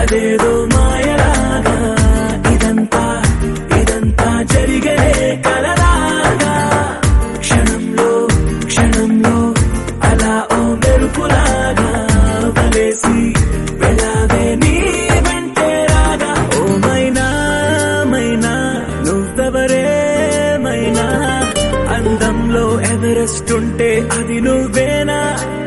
అదేదో మాయలాగా ఇదంతా ఇదంతా జరిగే కలలాగా క్షణంలో క్షణంలో అలా ఓ మెరుపులాగా వలేసి వెళ్ళావే నీ వెంటే రాగా ఓ మైనా మైనా నువ్వెవరే మైనా అందంలో ఎవరెస్ట్ ఉంటే అది నువ్వేనా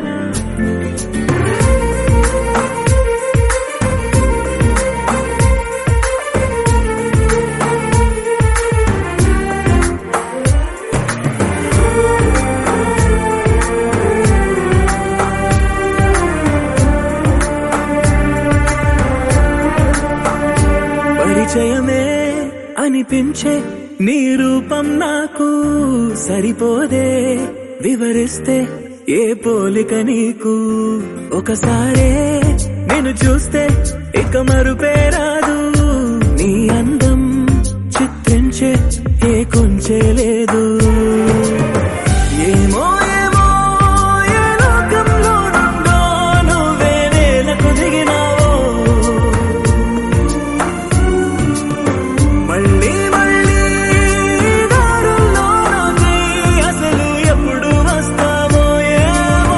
పరిచయమే అనిపించే నీ రూపం నాకు సరిపోదే వివరిస్తే ఏ పోలిక నీకు ఒకసారే నేను చూస్తే ఇక మరుపే రాదు నీ అందం చిత్రించే ఏ కొంచే లేదు ఏమో ఏమో ఏ లోకంలో నుండో నువ్వే నేలకు దిగినావో మళ్ళీ మళ్ళీ దారుల్లోకి అసలు ఎప్పుడు వస్తామో ఏమో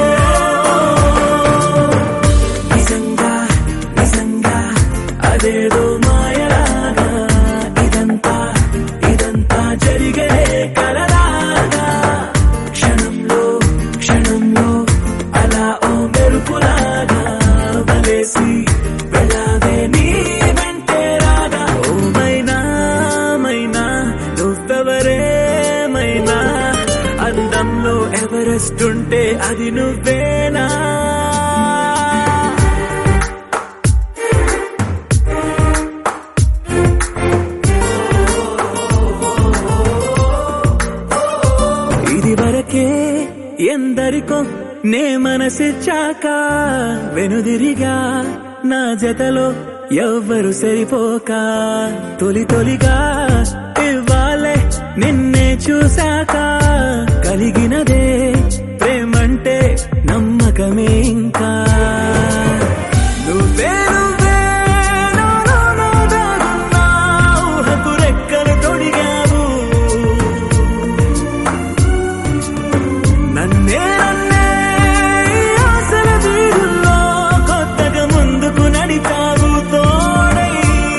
నిజంగా నిజంగా అదేదో మాయలాగా ఇదంతా ఇదంతా జరిగే కలలాగా క్షణంలో క్షణంలో అలా ఓ మెరుపులాగా వలేసి వెళ్ళావే నీ వెంటే రాగా ఓ మైనా మైనా నువ్వెవరే మైనా అందంలో ఎవరెస్ట్ ఉంటే అది నువ్వేనా ఇది వరకే ఎందరికో నే మనసిచ్చాక వెనుదిరిగా నా జతలో ఎవ్వరు సరిపోక తొలి తొలిగా ఇవ్వాలే నిన్నే చూశాక కలిగినదే ప్రేమంటే నమ్మకమే ఇంకా నువ్వే నువ్వే నాలో దాగున్నా ఊహకు రెక్కలు తొడిగావు నన్నే నన్నే ఈ ఆశల వీధుల్లో కొత్తగా ముందుకు నడిచావు తోడై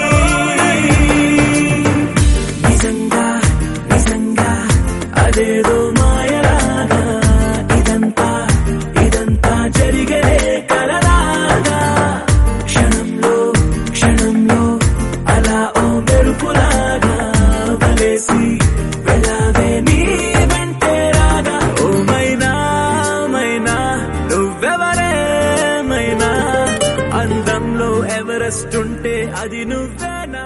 నిజంగా నిజంగా అదేదో మాయలాగా ఇదంతా ఇదంతా జరిగే కలలాగా క్షణంలో క్షణంలో అలా ఓ మెరుపులాగా వలేసి వెళ్ళావే నీ వెంటే రాగా ఓ మైనా మైనా నువ్వెవరే మైనా అందంలో ఎవరెస్ట్ ఉంటే అది నువ్వేనా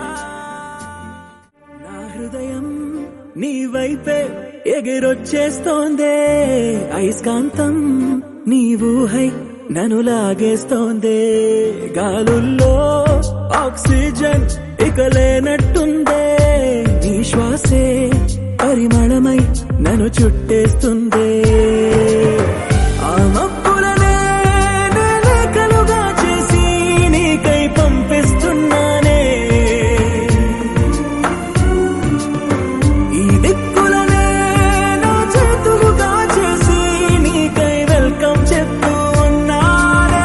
నా హృదయం నీ వైపే ఎగిరొచ్చేస్తోందే అయస్కాంతం నీ ఊహై నన్ను లాగేస్తోందే గాలుల్లో ఆక్సిజన్ ఇక లేనట్టుందే నీ శ్వాసే పరిమళమై నన్ను చుట్టేస్తుందే ఆ మబ్బులనే నే లేఖలుగా చేసి నీకై పంపిస్తున్నానే ఈ దిక్కులనే నా చేతులుగా చేసి నీకై వెల్కమ్ చెప్తూ ఉన్నానే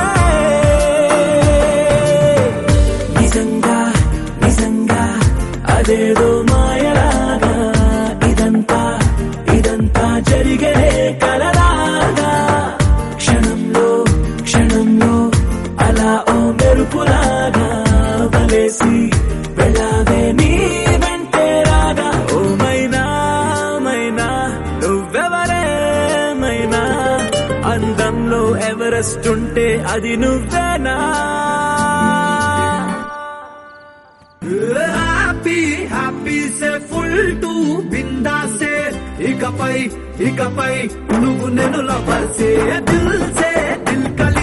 నిజంగా నిజంగా అదేదో మాయలాగా ఇదంతా ఇదంతా జరిగే కలలాగా క్షణంలో క్షణంలో అలా ఓ మెరుపులాగా వలేసి వెళ్ళావే నీ వెంటే రాగా ఓ మైనా మైనా నువ్వెవరే మైనా అందంలో ఎవరెస్ట్ ఉంటే అది నువ్వేనా హ్యాపీ హ్యాపీ సే ఫుల్ టు బిందా సే ఇకపై ఇకపై నువ్వు నేను లవర్సే దిల్ సే